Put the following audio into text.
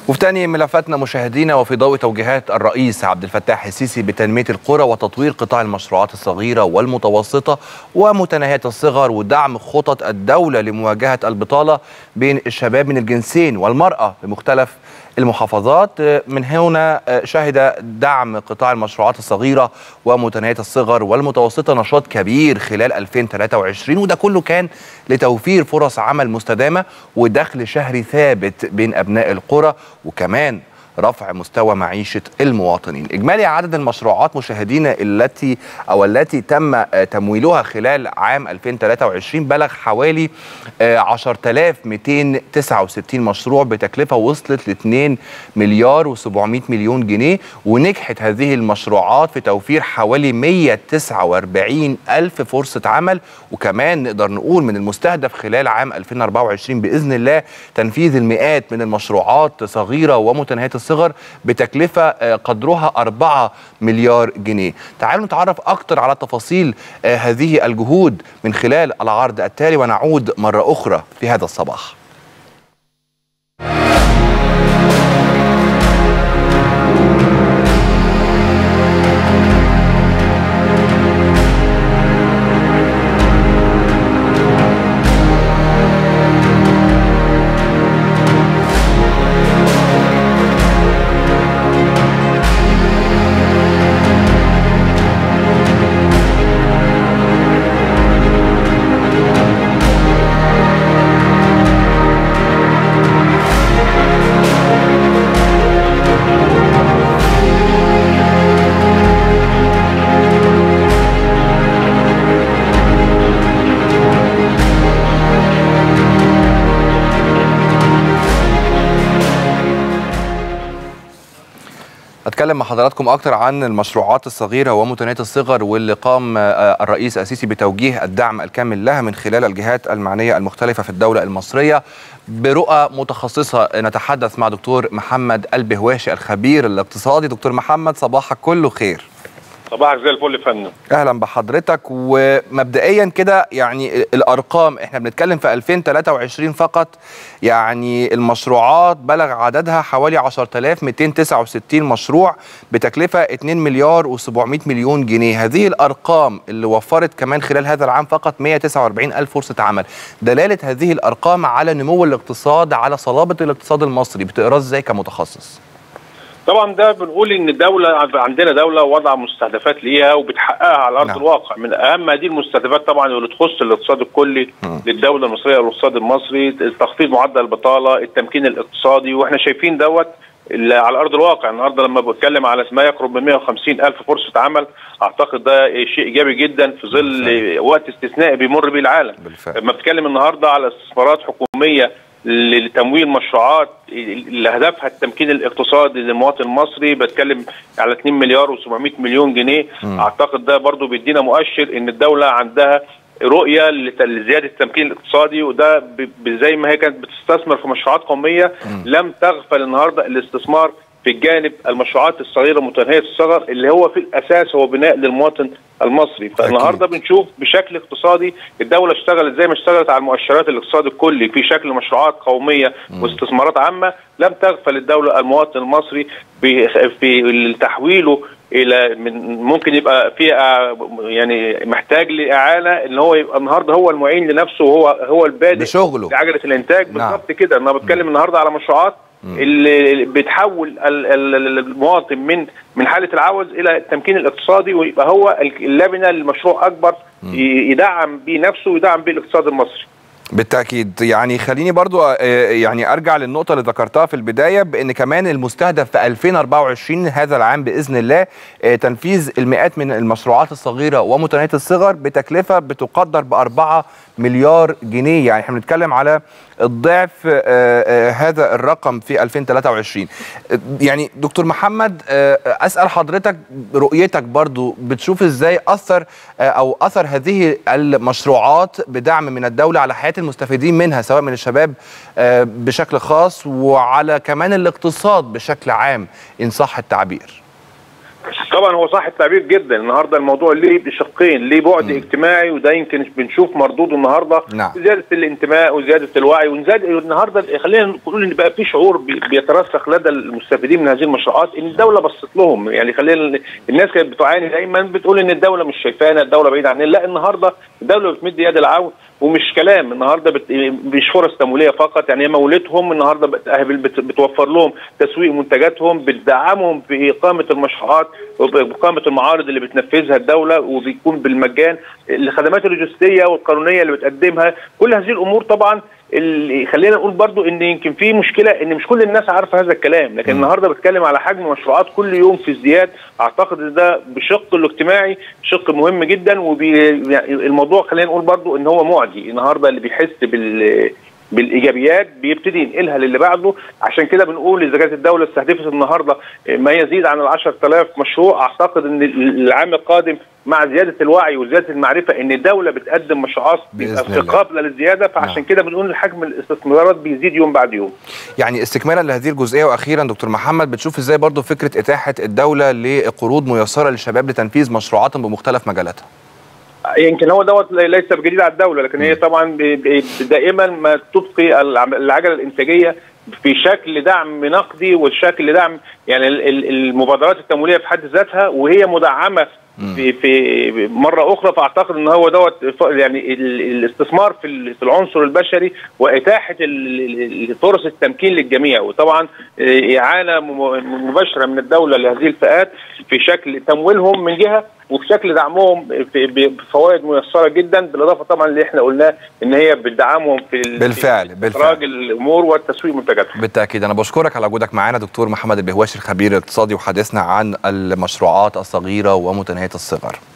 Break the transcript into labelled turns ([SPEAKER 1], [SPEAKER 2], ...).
[SPEAKER 1] وفي تاني ملفاتنا مشاهدينا وفي ضوء توجيهات الرئيس عبد الفتاح السيسي بتنمية القرى وتطوير قطاع المشروعات الصغيرة والمتوسطة ومتناهية الصغر ودعم خطط الدولة لمواجهة البطالة بين الشباب من الجنسين والمرأة بمختلف المحافظات من هنا شهد دعم قطاع المشروعات الصغيرة ومتناهية الصغر والمتوسطة نشاط كبير خلال 2023 وده كله كان لتوفير فرص عمل مستدامة ودخل شهري ثابت بين أبناء القرى وكمان رفع مستوى معيشة المواطنين إجمالي عدد المشروعات مشاهدينا التي أو التي تم تمويلها خلال عام 2023 بلغ حوالي 10269 مشروع بتكلفة وصلت ل 2 مليار و700 مليون جنيه ونجحت هذه المشروعات في توفير حوالي 149 ألف فرصة عمل وكمان نقدر نقول من المستهدف خلال عام 2024 بإذن الله تنفيذ المئات من المشروعات صغيرة ومتناهية الصغر بتكلفة قدرها 4 مليار جنيه تعالوا نتعرف أكتر على تفاصيل هذه الجهود من خلال العرض التالي ونعود مرة أخرى في هذا الصباح اتكلم مع حضراتكم اكتر عن المشروعات الصغيره ومتناهيه الصغر واللي قام الرئيس السيسي بتوجيه الدعم الكامل لها من خلال الجهات المعنيه المختلفه في الدوله المصريه برؤى متخصصه نتحدث مع دكتور محمد البهواشي الخبير الاقتصادي دكتور محمد صباحك كله خير
[SPEAKER 2] صباحك زي الفل يا فندم
[SPEAKER 1] اهلا بحضرتك ومبدئيا كده يعني الارقام احنا بنتكلم في 2023 فقط يعني المشروعات بلغ عددها حوالي 10269 مشروع بتكلفه 2 مليار و700 مليون جنيه هذه الارقام اللي وفرت كمان خلال هذا العام فقط 149 الف فرصه عمل دلاله هذه الارقام على نمو الاقتصاد على صلابه الاقتصاد المصري بتقراه ازاي كمتخصص
[SPEAKER 2] طبعا ده بنقول ان الدوله عندنا دوله وضع مستهدفات ليها وبتحققها على ارض نعم. الواقع من اهم هذه المستهدفات طبعا واللي تخص الاقتصاد الكلي م. للدوله المصريه والاقتصاد المصري تخفيض معدل البطاله التمكين الاقتصادي واحنا شايفين دوت على ارض الواقع النهارده لما بتكلم على ما يقرب من 150 الف فرصه عمل اعتقد ده شيء ايجابي جدا في ظل بالفعل. وقت استثنائي بيمر به العالم لما بتكلم النهارده على استثمارات حكوميه لتمويل مشروعات اللي هدفها التمكين الاقتصادي للمواطن المصري بتكلم على 2 مليار و700 مليون جنيه م. اعتقد ده برضو بيدينا مؤشر ان الدوله عندها رؤيه لزياده التمكين الاقتصادي وده زي ما هي كانت بتستثمر في مشروعات قوميه م. لم تغفل النهارده الاستثمار في الجانب المشروعات الصغيره متناهيه الصغر اللي هو في الاساس هو بناء للمواطن المصري فالنهارده بنشوف بشكل اقتصادي الدوله اشتغلت زي ما اشتغلت على المؤشرات الاقتصادي الكلي في شكل مشروعات قوميه واستثمارات عامه لم تغفل الدوله المواطن المصري في تحويله الى من ممكن يبقى في يعني محتاج لاعانه ان هو يبقى النهارده هو المعين لنفسه وهو هو البادئ
[SPEAKER 1] بشغله
[SPEAKER 2] في عجله الانتاج بالظبط كده انا بتكلم النهارده على مشروعات اللي بتحول المواطن من من حاله العوز الى التمكين الاقتصادي ويبقى هو اللبنه لمشروع اكبر يدعم بيه نفسه ويدعم بيه الاقتصاد المصري.
[SPEAKER 1] بالتاكيد يعني خليني برضو يعني ارجع للنقطه اللي ذكرتها في البدايه بان كمان المستهدف في 2024 هذا العام باذن الله تنفيذ المئات من المشروعات الصغيره ومتناهيه الصغر بتكلفه بتقدر ب 4 مليار جنيه يعني احنا بنتكلم على الضعف هذا الرقم في 2023 يعني دكتور محمد اسال حضرتك رؤيتك برضو بتشوف ازاي اثر او اثر هذه المشروعات بدعم من الدوله على حياه المستفيدين منها سواء من الشباب بشكل خاص وعلى كمان الاقتصاد بشكل عام ان صح التعبير
[SPEAKER 2] طبعا هو صح التعبير جدا النهارده الموضوع ليه بشقين ليه بعد م. اجتماعي وده يمكن بنشوف مردوده النهارده
[SPEAKER 1] نعم.
[SPEAKER 2] زياده الانتماء وزياده الوعي ونزاد النهارده خلينا نقول ان بقى في شعور بيترسخ لدى المستفيدين من هذه المشروعات ان الدوله بصت لهم يعني خلينا الناس كانت بتعاني دايما بتقول ان الدوله مش شايفانا الدوله بعيده عننا لا النهارده الدوله بتمد يد العون ومش كلام النهارده بت... مش فرص تمويليه فقط يعني مولتهم النهارده بت... بتوفر لهم تسويق منتجاتهم بتدعمهم في اقامه المشروعات وباقامه المعارض اللي بتنفذها الدوله وبيكون بالمجان الخدمات اللوجستيه والقانونيه اللي بتقدمها كل هذه الامور طبعا اللي خلينا نقول برضو ان يمكن في مشكله ان مش كل الناس عارفه هذا الكلام لكن م. النهارده بتكلم على حجم مشروعات كل يوم في ازدياد اعتقد ان ده بشق الاجتماعي شق مهم جدا وبي يعني الموضوع خلينا نقول برضو ان هو معدي النهارده اللي بيحس بال بالايجابيات بيبتدي ينقلها للي بعده عشان كده بنقول اذا كانت الدوله استهدفت النهارده ما يزيد عن ال 10000 مشروع اعتقد ان العام القادم مع زياده الوعي وزياده المعرفه ان الدوله بتقدم مشروعات في قابله للزياده فعشان نعم. كده بنقول حجم الاستثمارات بيزيد يوم بعد يوم.
[SPEAKER 1] يعني استكمالا لهذه الجزئيه واخيرا دكتور محمد بتشوف ازاي برضو فكره اتاحه الدوله لقروض ميسره للشباب لتنفيذ مشروعاتهم بمختلف مجالاتها؟
[SPEAKER 2] يمكن هو دوت ليس بجديد على الدوله لكن هي طبعا دائما ما تبقي العجله الانتاجيه في شكل دعم نقدي وشكل دعم يعني المبادرات التمويليه في حد ذاتها وهي مدعمه في في مره اخرى فاعتقد ان هو دوت يعني الاستثمار في في العنصر البشري واتاحه فرص التمكين للجميع وطبعا اعانه مباشره من الدوله لهذه الفئات في شكل تمويلهم من جهه وفي شكل دعمهم بفوائد ميسره جدا بالاضافه طبعا اللي احنا قلناه ان هي بتدعمهم في
[SPEAKER 1] بالفعل
[SPEAKER 2] بالفعل الامور والتسويق منتجاتهم
[SPEAKER 1] بالتاكيد انا بشكرك على وجودك معانا دكتور محمد البهواشي الخبير الاقتصادي وحديثنا عن المشروعات الصغيره ومتناهيه الصغر